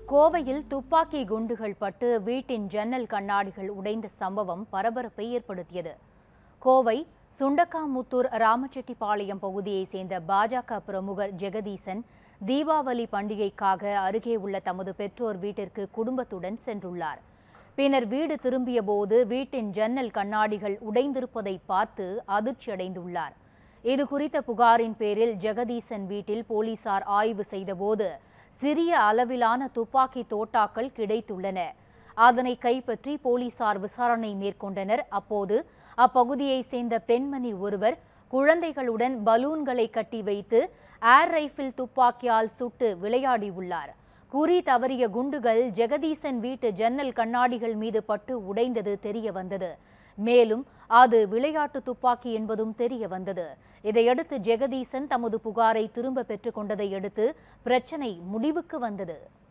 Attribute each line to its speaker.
Speaker 1: கோவையில் துப்பாக்கி குண்டுகள் பட்டு வீட்டின் ஜன்னல் கண்ணாடிகள் உடைந்த சம்பவம் பரபரப்பை ஏற்படுத்தியது கோவை சுண்டக்காமுத்தூர் ராமச்செட்டிப்பாளையம் பகுதியைச் சேர்ந்த பாஜக பிரமுகர் ஜெகதீசன் தீபாவளி பண்டிகைக்காக அருகே உள்ள தமது பெற்றோர் வீட்டிற்கு குடும்பத்துடன் சென்றுள்ளார் பின்னர் வீடு திரும்பிய போது வீட்டின் ஜன்னல் கண்ணாடிகள் உடைந்திருப்பதை பார்த்து அதிர்ச்சியடைந்துள்ளார் இது குறித்த புகாரின் பேரில் ஜெகதீசன் வீட்டில் போலீசார் ஆய்வு செய்தபோது சிறிய அளவிலான துப்பாக்கி தோட்டாக்கள் கிடைத்துள்ளன அதனை கைப்பற்றி போலீசார் விசாரணை மேற்கொண்டனர் அப்போது அப்பகுதியைச் சேர்ந்த பெண்மணி ஒருவர் குழந்தைகளுடன் பலூன்களை கட்டி வைத்து ஏர் ரைஃபிள் துப்பாக்கியால் சுட்டு விளையாடியுள்ளார் குறி தவறிய குண்டுகள் ஜெகதீசன் வீட்டு ஜன்னல் கண்ணாடிகள் மீது பட்டு உடைந்தது தெரிய வந்தது மேலும் அது விளையாட்டு துப்பாக்கி என்பதும் தெரிய வந்தது இதையடுத்து ஜெகதீசன் தமது புகாரை திரும்ப பெற்றுக்கொண்டதை அடுத்து பிரச்சனை முடிவுக்கு வந்தது